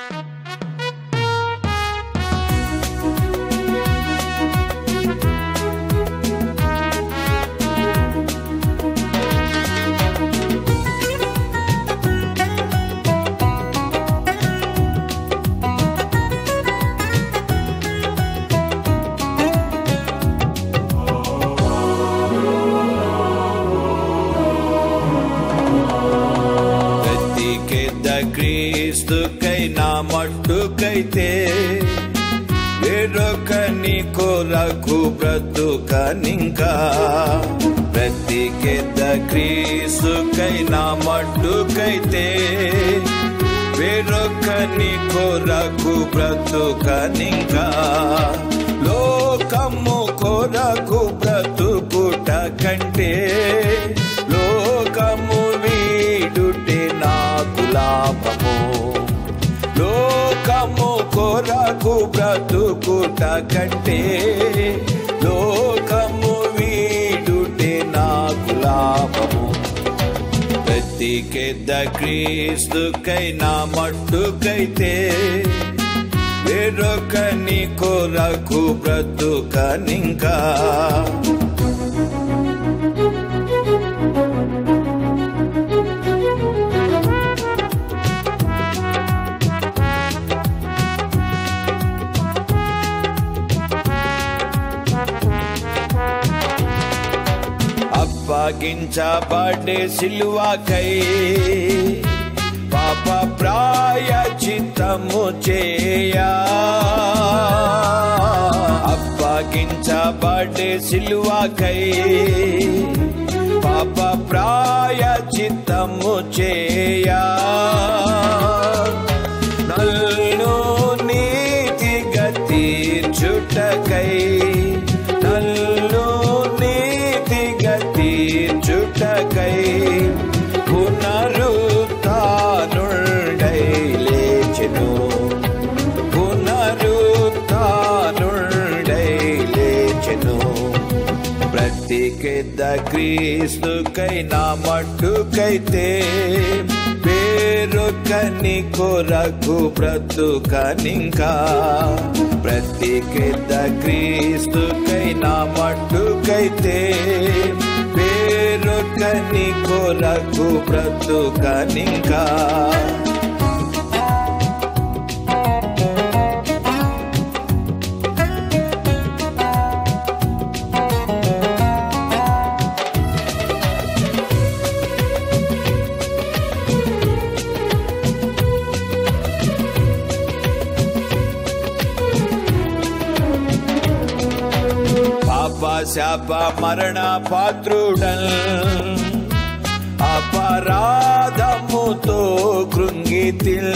బ్రతికెద్ద క్రీస్తుకై నా మట్టుకైతే వేరొకని కొరకు బ్రతుకనింకా బ్రతికెద్ద క్రీస్తుకై నా మట్టుకైతే వేరొకని కొరకు బ్రతుకనింకా లోకము కొరకు బ్రతుకుట కంటే లోకము వీడుటే నాకు లాభము లోకము కొరకు బ్రతుకుట కంటే లోకము వీడుటే నాకు లాభము బ్రతికెద్ద క్రీస్తుకై నా మట్టుకైతే వేరొకని కొరకు బ్రతుకనింకా అప్పగించబడే సిలువకై పాప ప్రాయ చిత్తము చేయా అప్పగించబడే సిలువకై పాప ప్రాయ చిత్తము చేయా నల్లు నీతిగా తీర్చుటకై నల్లు నీతిగా తీర్చుటకై పునరుత్నుడై లేచెను పునరుత్నుడై లేచెను బ్రతికెద్ద క్రీస్తుకై నా మట్టుకైతే పేరొకని కొరకు బ్రతుకనింకా బ్రతికెద్ద క్రీస్తుకై నా మట్టుకైతే పేరొకని కొరకు బ్రతుకనింకా పాప శాప మరణ పాత్రుడల్ అపరాధముతో కృంగితిల్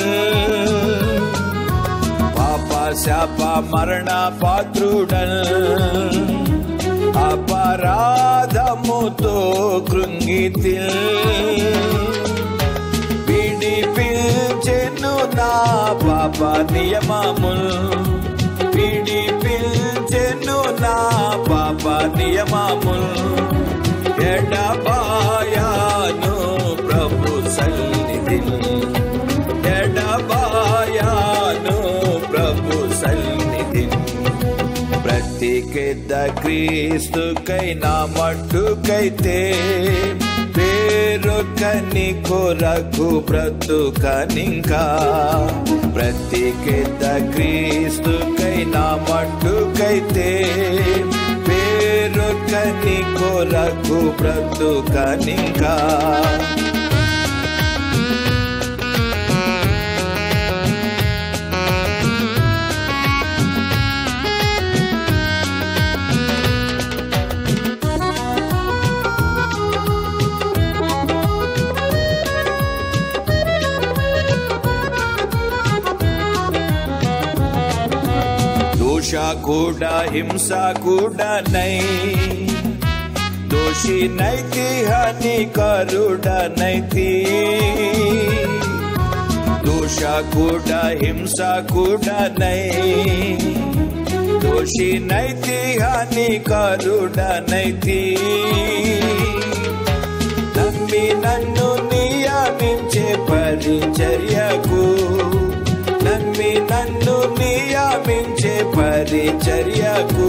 పాప శాప మరణ పాత్రుడల్ అపరాధముతో కృంగితిల్ విడిపించెను నా పాప నియమముల్ విడిపించెను నా పాప నియమముల్ ఎడబాయాను ప్రభు సన్నిధిని ఎడబాయాను ప్రభు సన్నిధిని బ్రతికెద్ద క్రీస్తుకై నా మట్టుకైతే పేరొకని కొరకు బ్రతుకనింకా బ్రతికెద్ద క్రీస్తుకై నా మట్టుకైతే పేరొకని కొరకు బ్రతుకనింకా దోష కూడా హింస కూడా నై దోషి నైతి హాని కరుడ నైతి దోష కూడా హింస కూడా నై దోషి నైతి హాని కరుడ నైతి నమ్మి నన్ను నియమించే పరిచర్యకు నన్ను నన్ను నియమించే పరిచర్యకు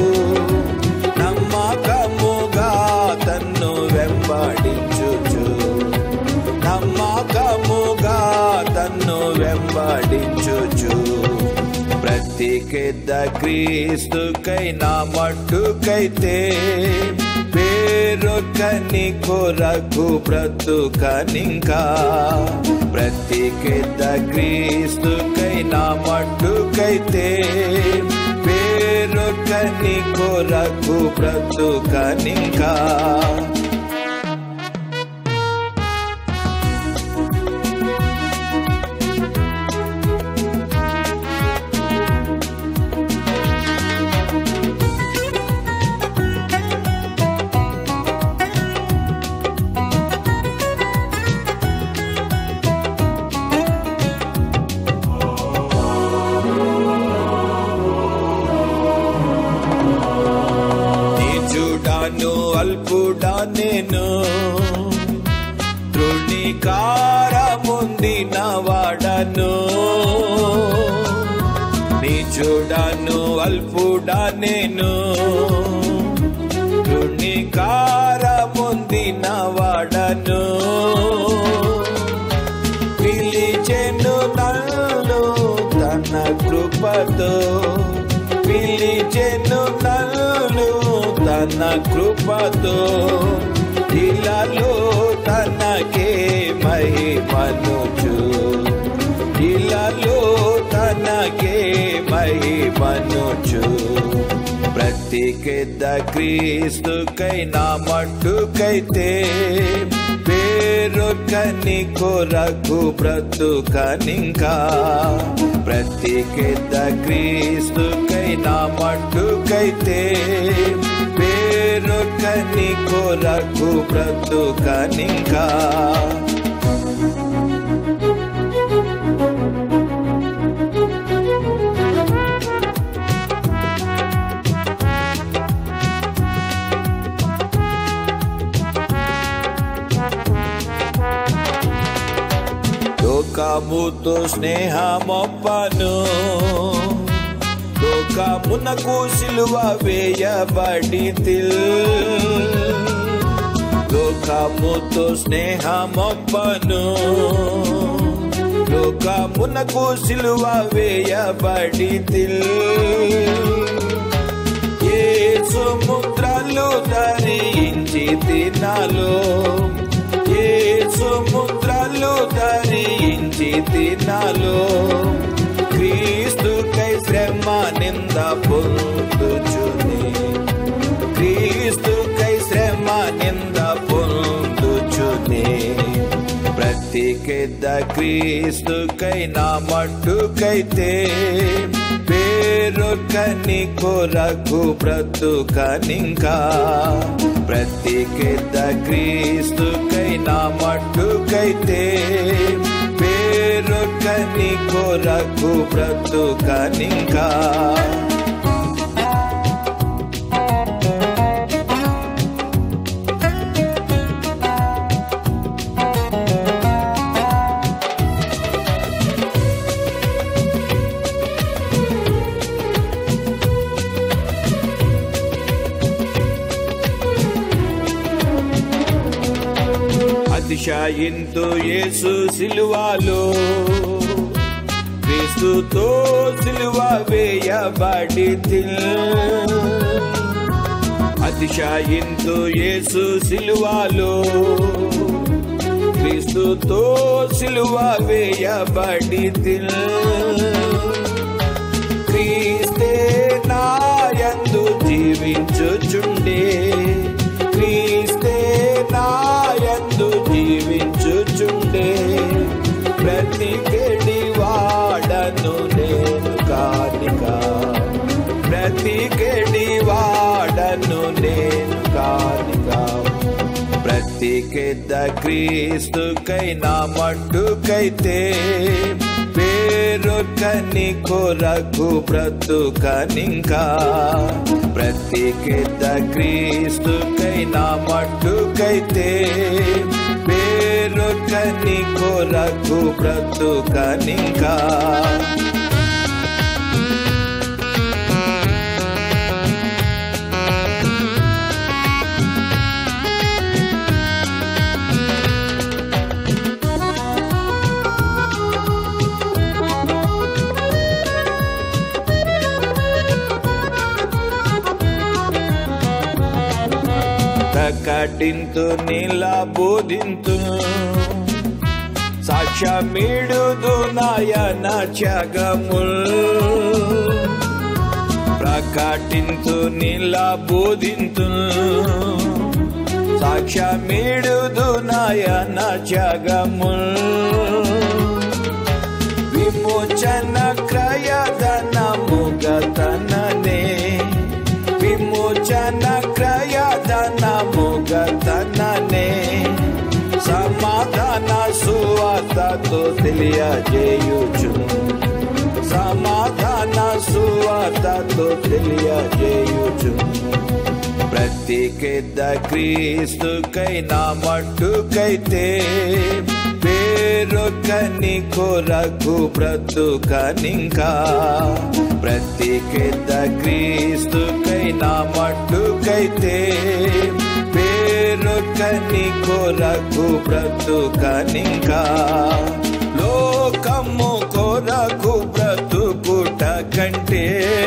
నమ్మకముగా తన్ను వెంబడించుచు నమ్మకముగా తన్ను వెంబడించుచు బ్రతికెద్ద క్రీస్తుకై నా మట్టుకైతే పేరొక్కని కొరకు బ్రతుకనింకా బ్రతికెద్ద క్రీస్తుకై నా మట్టుకైతే పేరొక్కని కొరకు బ్రతుకనింకా నీచుడాను అల్పుడా నేను తృణికారముందిన వాడను నీచుడాను అల్పుడా నేను తృణికారముందిన వాడను పిలిచెను నన్ను తన కృపతో పిలిచెను నన్ను తన కృపతో ఇలాలో తనకే మహిమనుచు ఇలాలో తనకే మహిమనుచు బ్రతికెద్ద క్రీస్తుకై నా మట్టుకైతే పేరొక్కని కొరకు బ్రతుకనింకా బ్రతికెద్ద క్రీస్తుకై నా మట్టుకైతే పేరొక్కని కొరకు బ్రతుకనింకా లోకముతో స్నేహమొప్పను లోకమునకు సిలువ వేయబడి లోకముతో స్నేహమొప్పను లోకమునకు సిలువ వేయబడి ఏ సముద్రాలు ధరించి తినాలో ఏ సముద్రాలు ధరించి తినాలో క్రీస్తుకై శ్రమ నింద పొందుచుని క్రీస్తుకై శ్రమ నింద పొందుచుని బ్రతికెద్ద క్రీస్తుకై నా మట్టుకైతే పేరొక్కని కొరకు బ్రతుకనింకా బ్రతికెద్ద క్రీస్తుకై నా మట్టుకైతే పేరొక్కని కొరకు బ్రతుకనింకా అతిశయింతు యేసు సిలువలో క్రీస్తుతో సిలువ వేయబడి అతిశయింతు యేసు సిలువలో క్రీస్తుతో సిలువ వేయబడి క్రీస్తే నాయందు జీవించుచుండే క్రీస్తే నాయందు జీవించుచుండే ప్రతి గడి వాడను నేను కానిక ప్రతి గడి వాడను నేను కానిక బ్రతికెద్ద క్రీస్తుకై నా మట్టుకైతే పేరొక్కని కొరకు బ్రతుకనింకా బ్రతికెద్ద క్రీస్తుకై నా మట్టుకైతే పేరొక్కని కొరకు బ్రతుకనింకా ప్రకటింతు నీలా బోధింతు సాక్ష్యమిడుదు నాయన త్యాగముల్ ప్రకటింతు నీలా బోధింతు సాక్ష్యమిడుదు నాయన త్యాగముల్ విమోచన క్రయధనముగతననే విమోచన క్రయధనముగతననే సమాధాన సువార్తతో తెలియజేయుచు సమాధాన సువార్తతో తెలియజేయుచు ప్రత్యేకేద్ద క్రీస్తుకై నా మట్టుకైతే పేరొకని కొరకు బ్రతుకనింకా ప్రత్యేకేద్ద క్రీస్తుకై నా మట్టుకైతే పేరొకని కొరకు బ్రతుకనింకా లోకము కొరకు బ్రతుకుట కంటే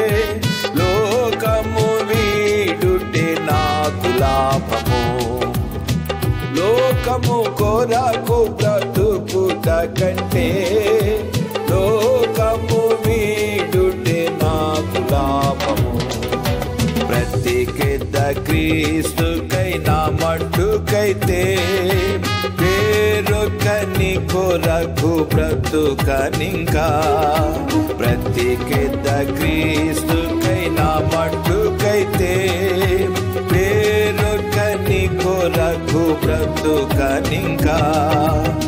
లోకము వీడుటే నాకు లాభము లోకము కొరకు బ్రతుకుట కంటే లోకము వీడుటే నాకు లాభము ప్రత్యేకేద్ద క్రీస్తుకై నా మట్టుకైతే పేరొకని కొరకు బ్రతుకనింకా ప్రత్యేకేద్ద క్రీస్తుకై నా మట్టుకైతే పేరొకని కొరకు బ్రతుకనింకా